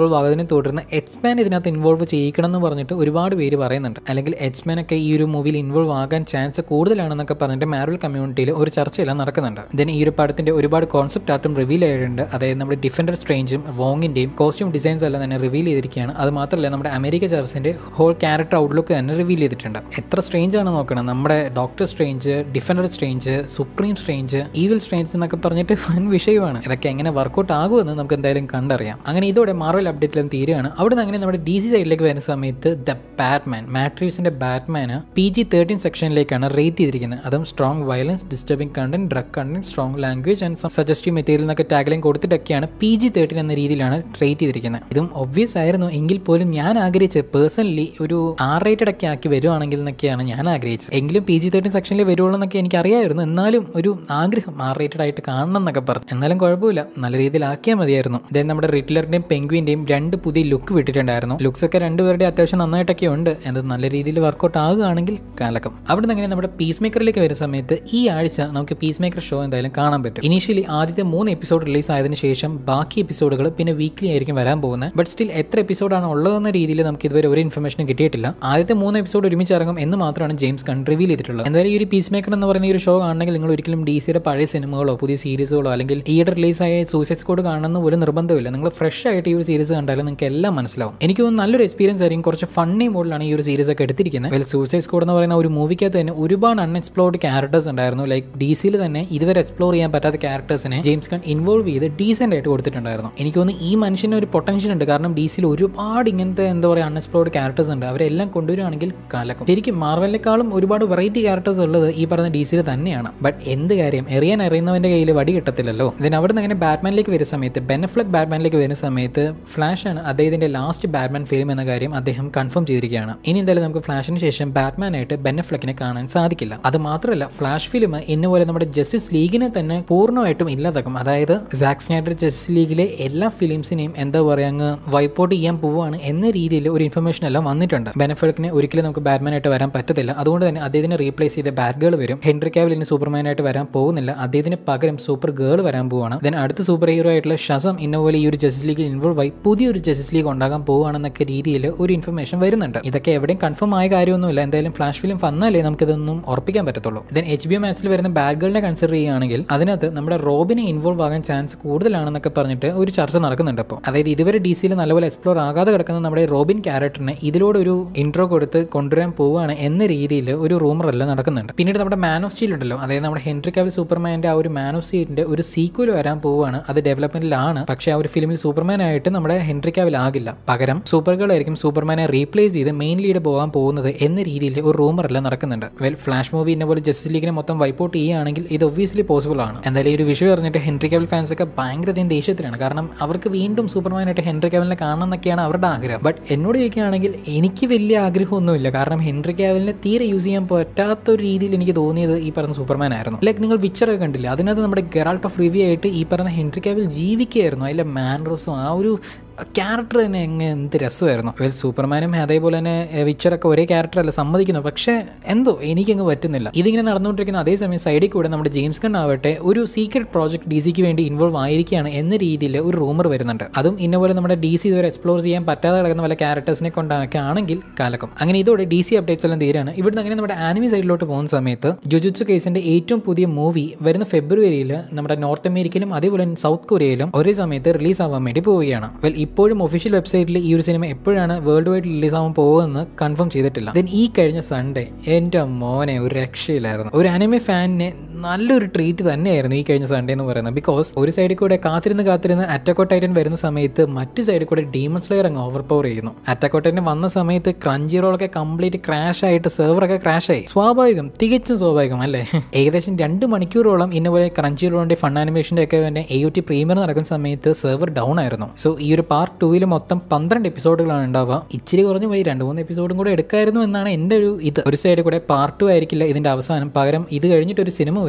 A: ഇൻവോൾവ് ആകുന്നതിനെ തുടർന്ന് എക്സ്മാൻ ഇതിനകത്ത് ഇൻവോൾവ് ചെയ്യിക്കണം എന്ന് പറഞ്ഞിട്ട് ഒരുപാട് പേര് പറയുന്നുണ്ട് അല്ലെങ്കിൽ എക്സ്മാൻ ഒക്കെ ഈ ഒരു മൂവിയിൽ ഇൻവോൾവ് ആകാൻ ചാൻസ് കൂടുതലാണെന്നൊക്കെ പറഞ്ഞിട്ട് മാർവൽ കമ്മ്യൂണിറ്റിയിൽ ഒരു ചർച്ചയെല്ലാം നടക്കുന്നുണ്ട് ഇതിന് ഈ ഒരു പടത്തിന്റെ ഒരുപാട് കോൺസെപ്റ്റ് ആർട്ടും റിവീൽ ചെയ്തിട്ടുണ്ട് അതായത് നമ്മുടെ ഡിഫൻഡർ സ്ട്രേഞ്ചും വോങ്ങിന്റെയും കോസ്റ്റ്യൂം ഡിസൈൻസ് എല്ലാം തന്നെ റിവീൽ ചെയ്തിരിക്കുകയാണ് അത് മാത്രമല്ല നമ്മുടെ അമേരിക്ക ചാർസിന്റെ ഹോൾ ക്യാരക്ടർ ഔട്ട്ലുക്ക് തന്നെ റിവീൽ ചെയ്തിട്ടുണ്ട് എത്ര സ്ട്രേഞ്ച് ആണ് നോക്കണം നമ്മുടെ Doctor Strange Defender Strange Supreme Strange Evil Strange എന്നൊക്കെ പറഞ്ഞിട്ട് വൻ വിഷയമാണ് ഇതൊക്കെ എങ്ങനെ വർക്കൗട്ട് ആകുമെന്ന് നമുക്ക് എന്തായാലും കണ്ടറിയാം അങ്ങനെ ഇതോടെ മാർവൽ അപ്ഡേറ്റിലും തീരുകയാണ് അവിടെ നിന്ന് അങ്ങനെ നമ്മുടെ ഡി സി സൈഡിലേക്ക് വരുന്ന സമയത്ത് ദ ബാറ്റ്മാൻ മാട്രീസിന്റെ ബാറ്റ്മാന് പി ജി തേർട്ടീൻ സെക്ഷനിലേക്കാണ് റേറ്റ് ചെയ്തിരിക്കുന്നത് അതും strong violence disturbing content drug content strong language and suggestive material എന്നൊക്കെ ടാഗ്ലൈൻ കൊടുത്തിട്ടൊക്കെയാണ് പി ജി തേർട്ടീൻ എന്ന രീതിയിലാണ് റേറ്റ് ചെയ്തിരിക്കുന്നത് ഇതും ഒബ്വിയസ് ആയിരുന്നു എങ്കിൽ പോലും ഞാൻ ആഗ്രഹിച്ചത് പേഴ്സണലി ഒരു ആർ റേറ്റഡ് ഒക്കെ ആക്കി വരുവാണെങ്കിൽ എന്നൊക്കെയാണ് ഞാൻ ആഗ്രഹിച്ചത് എങ്കിലും പി ജി തേർട്ടീൻ സെക്ഷനിൽ വരുവുള്ളൂ എന്നൊക്കെ എനിക്ക് അറിയാമായിരുന്നു എന്നാലും ഒരു ആഗ്രഹം ആർ റേറ്റഡ് ആയിട്ട് കാണണം എന്നൊക്കെ പറഞ്ഞു എന്നാലും കുഴപ്പമില്ല നല്ല രീതിയിൽ ആക്കിയാൽ മതിയായിരുന്നു ഇതായത് നമ്മുടെ റിറ്റ്ലറിന്റെയും പെങ്ക്വിന്റെയും രണ്ട് പുതിയ ലുക്ക് വിട്ടിട്ടുണ്ടായിരുന്നു ലുക്സ് ഒക്കെ രണ്ടുപേരുടെ അത്യാവശ്യം നന്നായിട്ടൊക്കെ ഉണ്ട് അത് നല്ല രീതിയിൽ വർക്കൗട്ട് ആകുകയാണെങ്കിൽ കാലക്കം അവിടെ നിന്ന് അങ്ങനെ നമ്മുടെ പീസ് മേക്കറിലേക്ക് വരുന്ന സമയത്ത് ഈ ആഴ്ച നമുക്ക് പീസ് മേക്കർ ഷോ എന്തായാലും കാണാൻ പറ്റും ഇനീഷ്യലി ആദ്യത്തെ മൂന്ന് എപ്പിസോഡ് റിലീസ് ആയതിനു ശേഷം ബാക്കി എപ്പിസോഡുകൾ പിന്നെ വീക്ക്ലി ആയിരിക്കും വരാൻ പോകുന്നത് ബട്ട് സ്റ്റിൽ എത്ര എപ്പിസോഡാണ് ഉള്ളതെന്ന രീതിയിൽ നമുക്ക് ഇതുവരെ ഒരു ഇൻഫർമേഷനും കിട്ടിയിട്ടില്ല ആദ്യത്തെ മൂന്ന് എപ്പിസോഡ് ഒരുമിച്ച് ഇറങ്ങും എന്ന് മാത്രമാണ് ജെയിംസ് കൺ റിവീൽ ചെയ്തിട്ടുള്ളത് എന്തായാലും ഈ ഒരു പീസ് മേക്കർ എന്ന് പറയുന്ന ഈ ഒരു ഷോ കാണണമെങ്കിൽ നിങ്ങൾ ഒരിക്കലും ഡി സിയുടെ പഴയ സിനിമകളോ പുതിയ സീരീസുകളോ അല്ലെങ്കിൽ ഈയിടെ റിലീസായ സൂസൈഡ് സ്കോഡ് കാണണമെന്ന് പോലും നിർബന്ധമില്ല നിങ്ങൾ ഫ്രഷ് ആയിട്ട് ഈ ഒരു സീരീസ് കണ്ടാലും നിങ്ങൾക്ക് എല്ലാം മനസ്സിലാവും എനിക്ക് തോന്നുന്നു നല്ലൊരു എക്സ്പീരിയൻസ് ആയിരിക്കും കുറച്ച് ഫണ്ണി മോഡിലാണ് ഈ ഒരു സീരീസ് ഒക്കെ എടുത്തിരിക്കുന്നത് വെൽ സൂസൈഡ് സ്കോഡ് എന്ന് പറയുന്ന ഒരു മൂവിക്കകത്ത് തന്നെ ഒരുപാട് അൺഎക്സ്പ്ലോർഡ് ക്യാരക്ടേഴ്സ് ഉണ്ടായിരുന്നു ലൈക്ക് ഡി സിയിൽ തന്നെ ഇതുവരെ എക്സ്പ്ലോർ ചെയ്യാൻ പറ്റാത്ത ക്യാരക്ടേഴ്സിനെ ജെയിംസ് കൺ ഇൻവോൾവ് ചെയ്ത് ഡീസെന്റ് ആയിട്ട് കൊടുത്തിട്ടുണ്ടായിരുന്നു എനിക്ക് തോന്നുന്നു ഈ മനുഷ്യന് ഒരു പൊട്ടൻഷ്യൽ ഉണ്ട് കാരണം ഡി സിയിൽ ഒരുപാട് ഇങ്ങനത്തെ എന്താ പറയുക അൺഎക്സ്പ്ലോർഡ് ക്യാരക്ടേഴ്സ് ഉണ്ട് അവരെല്ലാം കൊണ്ടുവരികയാണെങ്കിൽ കലക്കും ശരിക്കും മാർവലിനേക്കാളും ഒരുപാട് വെറൈറ്റി ക്യാരക്ടേഴ്സ് ഉള്ളത് ഈ പറഞ്ഞ ഡി സിയിൽ തന്നെയാണ് ബട്ട് എന്ത് കാര്യം എറിയാൻ അറിയുന്നവന്റെ കയ്യിൽ വടി കിട്ടത്തില്ലല്ലോ ഇതിന് അവിടെ നിന്ന് അങ്ങനെ ബാറ്റ്മാനിലേക്ക് വരുന്ന സമയത്ത് ബെനഫ്ലക് ബാറ്റ്മാനിലേക്ക് വരുന്ന സമയത്ത് ഫ്ലാഷ് ആണ് അദ്ദേഹത്തിന്റെ ലാസ്റ്റ് ബാറ്റ്മാൻ ഫിലിം എന്ന കാര്യം അദ്ദേഹം കൺഫേം ചെയ്തിരിക്കുകയാണ് ഇനി എന്തായാലും നമുക്ക് ഫ്ലാഷിന് ശേഷം ബാറ്റ്മാനായിട്ട് ബെനഫ്ലക്കിനെ കാണാൻ സാധിക്കില്ല അത് മാത്രമല്ല ഫ്ലാഷ് ഫിലിം ഇന്നുപോലെ നമ്മുടെ ജസ്റ്റിസ് ലീഗിനെ തന്നെ പൂർണ്ണമായിട്ടും ഇല്ലാതാക്കും അതായത് സാക് സ്നൈഡർ ജസ്റ്റിസ് ലീഗിലെ എല്ലാ ഫിലിംസിനെയും എന്താ പറയുക അങ്ങ് വൈപ്പ് ചെയ്യാൻ പോവുകയാണ് എന്ന രീതിയിൽ ഒരു ഇൻഫർമേഷൻ എല്ലാം വന്നിട്ടുണ്ട് ബെനഫ്ലക്കിനെ ഒരിക്കലും നമുക്ക് ബാറ്റ്മാനായിട്ട് വരാൻ പറ്റത്തില്ല അതുകൊണ്ട് തന്നെ അദ്ദേഹത്തിനെ റീപ്ലേസ് ചെയ്ത ബാറ്റ് ഗേൾ വരും ഹെൻറി കാവിൽ ഇനി സൂപ്പർമാനായിട്ട് വരാൻ പോകുന്നില്ല അദ്ദേഹത്തിന് പകരം സൂപ്പർ ഗേൾ വരാൻ പോവാണ് ദെൻ അടുത്ത സൂപ്പർ ഹീറോ ആയിട്ടുള്ള ഷസം ഇന്നപോലെ ഈ ഒരു ജസ്റ്റിസ് ലീഗിൽ ഇൻവോൾവ് ആയി പുതിയൊരു ജസ്റ്റിസ് ലീഗ് ഉണ്ടാകാൻ പോവുകയാണെന്നൊക്കെ രീതിയിൽ ഒരു ഇൻഫർമേഷൻ വരുന്നുണ്ട് ഇതൊക്കെ എവിടെയും കൺഫേം ആയ കാര്യമൊന്നുമില്ല എന്തായാലും ഫ്ലാഷ് ഫിലിം വന്നാലേ നമുക്കിതൊന്നും ഉറപ്പിക്കാൻ പറ്റത്തുള്ളൂ ദെൻ എച്ച് ബി മാച്ചിൽ വരുന്ന ബാഡ് ഗേളിനെ കൺസിഡർ ചെയ്യുകയാണെങ്കിൽ അതിനകത്ത് നമ്മുടെ റോബിനെ ഇൻവോൾവ് ആകാൻ ചാൻസ് കൂടുതലാണെന്നൊക്കെ പറഞ്ഞിട്ട് ഒരു ചർച്ച നടക്കുന്നുണ്ട് അപ്പോൾ അതായത് ഇതുവരെ ഡി സിയിൽ നല്ലപോലെ എക്സ്പ്ലോർ ആകാതെ കിടക്കുന്ന നമ്മുടെ റോബിൻ ക്യാരക്ടറിനെ ഇതിലൂടെ ഒരു ഇൻട്രോ കൊടുത്ത് കൊണ്ടുവരാൻ പോവുകയാണ് എന്ന രീതിയിൽ ഒരു റൂമർ എല്ലാം നടക്കുന്നുണ്ട് പിന്നീട് നമ്മുടെ മാൻ ഓഫ് സ്റ്റീൽ ഉണ്ടല്ലോ അതായത് നമ്മുടെ ഹെൻറി കാവിൽ സൂപ്പർമാൻ്റെ ആ ഒരു മാൻ ഓഫ് സ്റ്റീലിന്റെ ഒരു സീക്വൽ വരാൻ പോവുകയാണ് അത് ഡെവലപ്മെന്റിലാണ് പക്ഷേ ആ ഒരു ഫിലിമിൽ സൂപ്പർമാൻ ആയിട്ട് നമ്മുടെ ഹെൻറി കാവിൽ ആകില്ല പകരം സൂപ്പർ ഗേൾ ആയിരിക്കും സൂപ്പർമാനെ റീപ്ലേസ് ചെയ്ത് മെയിൻ ലീഡ് പോകാൻ പോകുന്നത് എന്ന രീതിയിൽ ഒരു റൂമർ എല്ലാം നടക്കുന്നുണ്ട് വെൽ ഫ്ലാഷ് മൂവി ഇന്ന പോലെ ജസ്റ്റിസ് ലീഗിനെ മൊത്തം വൈപ്പ് ചെയ്യുകയാണെങ്കിൽ ഇത് ഒബ്വിയസ്ലി പോസിബിൾ ആണ് എന്തായാലും ഈ ഒരു വിഷയം പറഞ്ഞിട്ട് ഹെൻറി കാവിൽ ഫാൻസ് ഒക്കെ ഭയങ്കരധികം ദേഷ്യത്തിലാണ് കാരണം അവർക്ക് വീണ്ടും സൂപ്പർമാനായിട്ട് ഹെൻറി കാവലിനെ കാണണം എന്നൊക്കെയാണ് അവരുടെ ആഗ്രഹം ബട്ട് എന്നോട് ചോദിക്കുകയാണെങ്കിൽ എനിക്ക് വലിയ ആഗ്രഹമൊന്നുമില്ല കാരണം ഹെൻറി കാവലിനെ തീരെ യൂസ് ചെയ്യാൻ പറ്റാത്ത ഒരു രീതിയിൽ എനിക്ക് തോന്നിയത് ഈ പറഞ്ഞ സൂപ്പർമാൻ ആയിരുന്നു ലൈക്ക് നിങ്ങൾ വിച്ചറൊക്കെ കണ്ടില്ല അതിനകത്ത് നമ്മുടെ ഗെറാൾട്ട് ഓഫ് റിവ്യൂ ആയിട്ട് ഈ പറഞ്ഞ ഹെൻറി കാവിൽ ജീവിക്കുകയായിരുന്നു അതിലെ മാൻറോസും ആ ഒരു ക്യാരക്ടർ തന്നെ എങ്ങനെ എന്ത് രസമായിരുന്നു വെൽ സൂപ്പർമാനും അതേപോലെ തന്നെ വിച്ചറൊക്കെ ഒരേ ക്യാരക്ടർ അല്ല സമ്മതിക്കുന്നു പക്ഷേ എന്തോ എനിക്കങ്ങ് പറ്റുന്നില്ല ഇതിങ്ങനെ നടന്നുകൊണ്ടിരിക്കുന്ന അതേസമയം സൈഡിൽ കൂടെ നമ്മുടെ ജെയിംസ് കൺ ആവട്ടെ ഒരു സീക്രട്ട് പ്രോജക്ട് ഡി സിക്ക് വേണ്ടി ഇൻവോൾവ് ആയിരിക്കുകയാണ് എന്ന രീതിയിൽ ഒരു റൂമർ വരുന്നുണ്ട് അതും ഇന്നപോലെ നമ്മുടെ ഡി സി ഇതുവരെ എക്സ്പ്ലോർ ചെയ്യാൻ പറ്റാതെ കിടക്കുന്ന പല ക്യാരക്ടേഴ്സിനെ കൊണ്ടൊക്കെ ആണെങ്കിൽ കാലക്കം അങ്ങനെ ഇതോടെ ഡി സി അപ്ഡേറ്റ്സ് എല്ലാം തീരാണ് ഇവിടുന്ന് അങ്ങനെ നമ്മുടെ ആനിമി സൈഡിലോട്ട് പോകുന്ന സമയത്ത് ജുജുത്സു കേസിന്റെ ഏറ്റവും പുതിയ മൂവി വരുന്ന ഫെബ്രുവരിയിൽ നമ്മുടെ നോർത്ത് അമേരിക്കയിലും അതേപോലെ സൗത്ത് കൊറിയയിലും ഒരേ സമയത്ത് റിലീസ് ആവാൻ വേണ്ടി പോവുകയാണ് വെൽ ഇപ്പോഴും ഒഫീഷ്യൽ വെബ്സൈറ്റിൽ ഈ ഒരു സിനിമ എപ്പോഴാണ് വേൾഡ് വൈഡ് റിലീസ് ആവാൻ പോകുമെന്ന് കൺഫേം ചെയ്തിട്ടില്ല ദെൻ ഈ കഴിഞ്ഞ സൺഡേ എൻ്റെ മോനെ ഒരു രക്ഷയിലായിരുന്നു ഒരു അനിമെ ഫാനിനെ നല്ലൊരു ട്രീറ്റ് തന്നെയായിരുന്നു ഈ കഴിഞ്ഞ സൺഡേ എന്ന് പറയുന്നത് ബിക്കോസ് ഒരു സൈഡിൽ കൂടെ കാത്തിരുന്ന് കാത്തിരുന്ന് അറ്റക്കോ ടൈറ്റൻ വരുന്ന സമയത്ത് മറ്റു സൈഡിൽ കൂടെ ഡീമൺ സ്ലെയർ അങ്ങ് ഓവർ പവർ ചെയ്യുന്നു അറ്റക്കോ ടൈറ്റൻ വന്ന സമയത്ത് ക്രഞ്ചി റോളൊക്കെ കംപ്ലീറ്റ് ക്രാഷ് ആയിട്ട് സെർവറൊക്കെ ക്രാഷ് ആയി സ്വാഭാവികം തികച്ചും സ്വാഭാവികം അല്ലേ ഏകദേശം രണ്ട് മണിക്കൂറോളം ഇന്നപോലെ ക്രഞ്ചി റോളിന്റെ ഫൺ ആനിമേഷന്റെ ഒക്കെ തന്നെ എ യു ടി പ്രീമിയർ നടക്കുന്ന സമയത്ത് സെർവർ ഡൗൺ ആയിരുന്നു സോ ഈ ഒരു പാർട്ട് ടൂവിൽ മൊത്തം പന്ത്രണ്ട് എപ്പിസോഡുകളാണ് ഉണ്ടാവുക ഇച്ചിരി കുറഞ്ഞു പോയി രണ്ട് മൂന്ന് എപ്പിസോഡും കൂടെ എടുക്കായിരുന്നു എന്നാണ് എൻ്റെ ഒരു ഇത് ഒരു സൈഡിൽ കൂടെ പാർട്ട് ടു ആയിരിക്കില്ല ഇതിന്റെ അവസാനം പകരം ഇത് കഴിഞ്ഞിട്ട് ഒരു സിനിമ വരും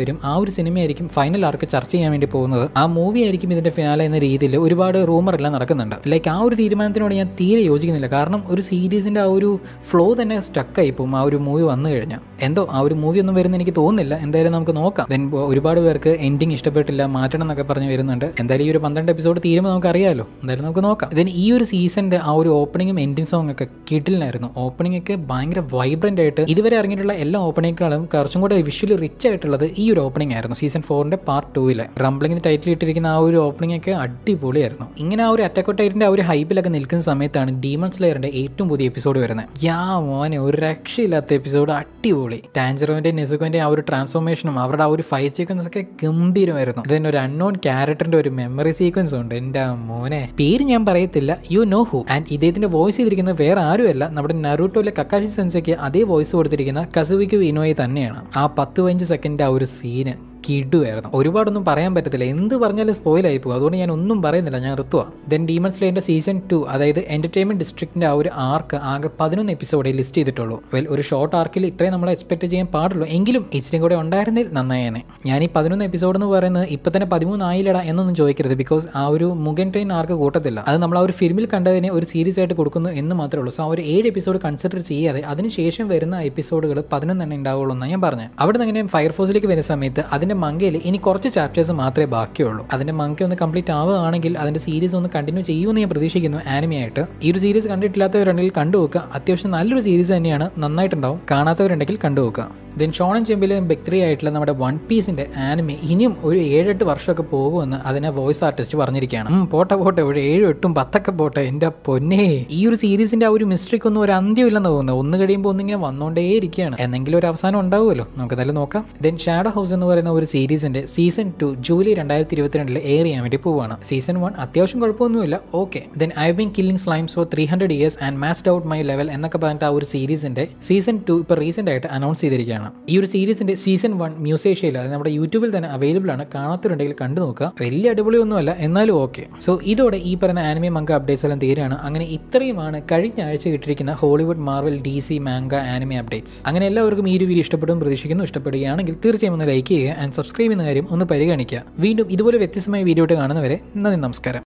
A: വരും ആ ഒരു സിനിമയായിരിക്കും ഫൈനൽ ആർക്ക് ചർച്ച ചെയ്യാൻ വേണ്ടി പോകുന്നത് ആ മൂവി ആയിരിക്കും ഇതിന്റെ ഫിനാലെ എന്ന രീതിയിൽ ഒരുപാട് റൂമർ എല്ലാം നടക്കുന്നുണ്ട് ലൈക്ക് ആ ഒരു തീരുമാനത്തിനോട് ഞാൻ തീരെ യോജിക്കുന്നില്ല കാരണം ഒരു സീരീസിന്റെ ആ ഒരു ഫ്ലോ തന്നെ സ്റ്റക്കായി പോകും ആ ഒരു മൂവി വന്നു കഴിഞ്ഞാൽ എന്തോ ആ ഒരു മൂവി ഒന്നും വരുന്ന എനിക്ക് തോന്നുന്നില്ല എന്തായാലും നമുക്ക് നോക്കാം ദെൻ ഒരുപാട് പേർക്ക് എൻഡിങ് ഇഷ്ടപ്പെട്ടില്ല മാറ്റണം എന്നൊക്കെ പറഞ്ഞ് വരുന്നുണ്ട് എന്തായാലും ഈ ഒരു പന്ത്രണ്ട് എപ്പിസോഡ് തീരുമ്പോൾ നമുക്ക് അറിയാമല്ലോ എന്തായാലും നമുക്ക് നോക്കാം ദെൻ ഈ ഒരു സീസണിന്റെ ആ ഒരു ഓപ്പണിങ്ങും എൻഡിങ് സോങ് ഒക്കെ കിട്ടിലായിരുന്നു ഓപ്പണിംഗ് ഒക്കെ ഭയങ്കര വൈബ്രന്റ് ആയിട്ട് ഇതുവരെ ഇറങ്ങിയിട്ടുള്ള എല്ലാ ഓപ്പണിങ്ങുകളും കുറച്ചും കൂടെ വിഷ്വലി റിച്ച് ആയിട്ടുള്ളത് ഈ ഒരു ഓപ്പണിംഗ് ആയിരുന്നു സീസൺ ഫോറിന്റെ പാർട്ട് ടൂവിലെ റംബ്ലിംഗിന് ടൈറ്റിൽ ഇട്ടിരിക്കുന്ന ആ ഒരു ഓപ്പണിംഗ് ഒക്കെ അടിപൊളിയായിരുന്നു ഇങ്ങനെ ആ ഒരു അറ്റാക്കോ ടൈറ്റിന്റെ ആ ഒരു ഹൈപ്പിലൊക്കെ നിൽക്കുന്ന സമയത്താണ് ഡീമൺ സ്ലെയറിന്റെ ഏറ്റവും പുതിയ എപ്പിസോഡ് വരുന്നത് യാ മോനെ ഒരു രക്ഷയില്ലാത്ത എപ്പിസോഡ് അടിപൊളി ടാൻജറോന്റെ നെസുക്കോന്റെ ആ ഒരു ട്രാൻസ്ഫോർമേഷനും അവരുടെ ആ ഒരു ഫൈറ്റ് സീക്വൻസ് ഒക്കെ ഗംഭീരമായിരുന്നു ഇതിന് ഒരു അൺനോൺ ക്യാരക്ടറിന്റെ ഒരു മെമ്മറി സീക്വൻസ് ഉണ്ട് എന്റെ മോനെ പേര് ഞാൻ പറയത്തില്ല യു നോ ഹു ആൻഡ് ഇദ്ദേഹത്തിന്റെ വോയിസ് ചെയ്തിരിക്കുന്നത് വേറെ ആരുമല്ല നമ്മുടെ നറൂട്ടോയിലെ കക്കാശി സെൻസയ്ക്ക് അതേ വോയിസ് കൊടുത്തിരിക്കുന്ന കസുവിക്ക് വിനോയ് തന്നെയാണ് ആ പത്ത് പതിനഞ്ച് സെക്കൻഡ് ആ ഒരു സീന് കിടുമായിരുന്നു ഒരുപാടൊന്നും പറയാൻ പറ്റത്തില്ല എന്ത് പറഞ്ഞാലും സ്പോയിൽ ആയി പോകും അതുകൊണ്ട് ഞാൻ ഒന്നും പറയുന്നില്ല ഞാൻ നിർത്തുക ദെൻ ഡീമൺ സ്ലേന്റെ സീസൺ ടു അതായത് എന്റർടൈൻമെന്റ് ഡിസ്ട്രിക്റ്റിന്റെ ആ ഒരു ആർക്ക് ആകെ പതിനൊന്ന് എപ്പിസോഡേ ലിസ്റ്റ് ചെയ്തിട്ടുള്ളൂ വെൽ ഒരു ഷോർട്ട് ആർക്കിൽ ഇത്രയും നമ്മൾ എക്സ്പെക്ട് ചെയ്യാൻ പാടുള്ളൂ എങ്കിലും ഇച്ചിരി കൂടെ ഉണ്ടായിരുന്നിൽ നന്നായേനെ ഞാൻ ഈ പതിനൊന്ന് എപ്പിസോഡ് എന്ന് പറയുന്നത് ഇപ്പൊ തന്നെ പതിമൂന്നായില്ലട എന്നൊന്നും ചോദിക്കരുത് ബിക്കോസ് ആ ഒരു മുഗൻ ട്രെയിൻ ആർക്ക് കൂട്ടത്തില്ല അത് നമ്മൾ ആ ഒരു ഫിലിമിൽ കണ്ടതിനെ ഒരു സീരീസ് ആയിട്ട് കൊടുക്കുന്നു എന്ന് മാത്രമേ ഉള്ളൂ സോ ആ ഒരു ഏഴ് എപ്പിസോഡ് കൺസിഡർ ചെയ്യാതെ അതിനുശേഷം വരുന്ന എപ്പിസോഡുകൾ പതിനൊന്നെണ്ണം ഉണ്ടാവുള്ളൂ എന്നാണ് ഞാൻ പറഞ്ഞത് അവിടെ നിന്ന് അങ്ങനെ ഫയർഫോഴ്സിലേക്ക് വരുന്ന സമയത്ത് അതിന്റെ മങ്കയിൽ ഇനി കുറച്ച് ചാപ്റ്റേഴ്സ് മാത്രമേ ബാക്കിയുള്ളൂ അതിന്റെ മങ്ക ഒന്ന് കംപ്ലീറ്റ് ആവുകയാണെങ്കിൽ അതിന്റെ സീരീസ് ഒന്ന് കണ്ടിന്യൂ ചെയ്യുമെന്ന് ഞാൻ പ്രതീക്ഷിക്കുന്നു ആനിമി ആയിട്ട് ഈ ഒരു സീരീസ് കണ്ടിട്ടില്ലാത്തവരുണ്ടെങ്കിൽ കണ്ടുവെക്കുക അത്യാവശ്യം നല്ലൊരു സീരീസ് തന്നെയാണ് നന്നായിട്ടുണ്ടാവും കാണാത്തവരുണ്ടെങ്കിൽ കണ്ടുവെക്കുക ദെൻ ഷോണൻ ചെമ്പിലെ ബെക്ടറി ആയിട്ടുള്ള നമ്മുടെ വൺ പീസിന്റെ ആനിമി ഇനിയും ഒരു ഏഴെട്ട് വർഷമൊക്കെ പോകുമെന്ന് അതിനെ വോയിസ് ആർട്ടിസ്റ്റ് പറഞ്ഞിരിക്കുകയാണ് ഉം, പോട്ടെ പോട്ടെ ഒരു ഏഴും എട്ടും പത്തൊക്കെ പോട്ടെ എൻ്റെ പൊന്നേ ഈ ഒരു സീരീസിന്റെ ആ ഒരു മിസ്റ്ററിക്ക് ഒന്നും ഒരു അന്ത്യമില്ലെന്ന് തോന്നുന്നു ഒന്ന് കഴിയുമ്പോൾ ഒന്നിങ്ങനെ വന്നുകൊണ്ടേ ഇരിക്കുകയാണ് എന്തെങ്കിലും ഒരു അവസാനം ഉണ്ടാവുമല്ലോ നമുക്ക് എന്തായാലും നോക്കാം ദെൻ ഷാഡോ ഹൗസ് എന്ന് പറയുന്ന ഒരു സീരീസിന്റെ സീസൺ ടു ജൂലൈ രണ്ടായിരത്തി ഇരുപത്തിരണ്ടിൽ എയർ ചെയ്യാൻ വേണ്ടി പോവുകയാണ് സീസൺ വൺ അത്യാവശ്യം കുഴപ്പമൊന്നുമില്ല okay then I been killing slimes for three hundred years and maxed out my level എന്നൊക്കെ പറഞ്ഞിട്ട് ആ ഒരു സീരീസിന്റെ സീസൺ ടു ഇപ്പോൾ റീസെന്റ് ആയിട്ട് അനൗൺസ് ചെയ്തിരിക്കുകയാണ് ഈ ഒരു സീരീസിന്റെ സീസൺ വൺ മ്യൂസേഷ്യയിൽ അത് നമ്മുടെ യൂട്യൂബിൽ തന്നെ അവൈലബിൾ ആണ് കാണാത്തവരുണ്ടെങ്കിൽ കണ്ടു നോക്കുക വലിയ അടിപൊളിയൊന്നുമല്ല എന്നാലും ഓക്കെ സോ ഇതോടെ ഈ പറയുന്ന ആനിമി മങ്ക അപ്ഡേറ്റ്സ് എല്ലാം തീരാണ് അങ്ങനെ ഇത്രയുമാണ് കഴിഞ്ഞ ആഴ്ച കിട്ടിയിരിക്കുന്ന Hollywood Marvel D C manga anime updates അങ്ങനെ എല്ലാവർക്കും ഈ ഒരു വീഡിയോ ഇഷ്ടപ്പെടും പ്രതീക്ഷിക്കുന്നു ഇഷ്ടപ്പെടുകയാണെങ്കിൽ തീർച്ചയായും ഒന്ന് ലൈക്ക് ചെയ്യുക ആൻഡ് സബ്സ്ക്രൈബ് ചെയ്യുന്ന കാര്യം ഒന്ന് പരിഗണിക്കുക വീണ്ടും ഇതുപോലെ വ്യത്യസ്തമായ വീഡിയോ കാണുന്നവരെ നന്ദി നമസ്കാരം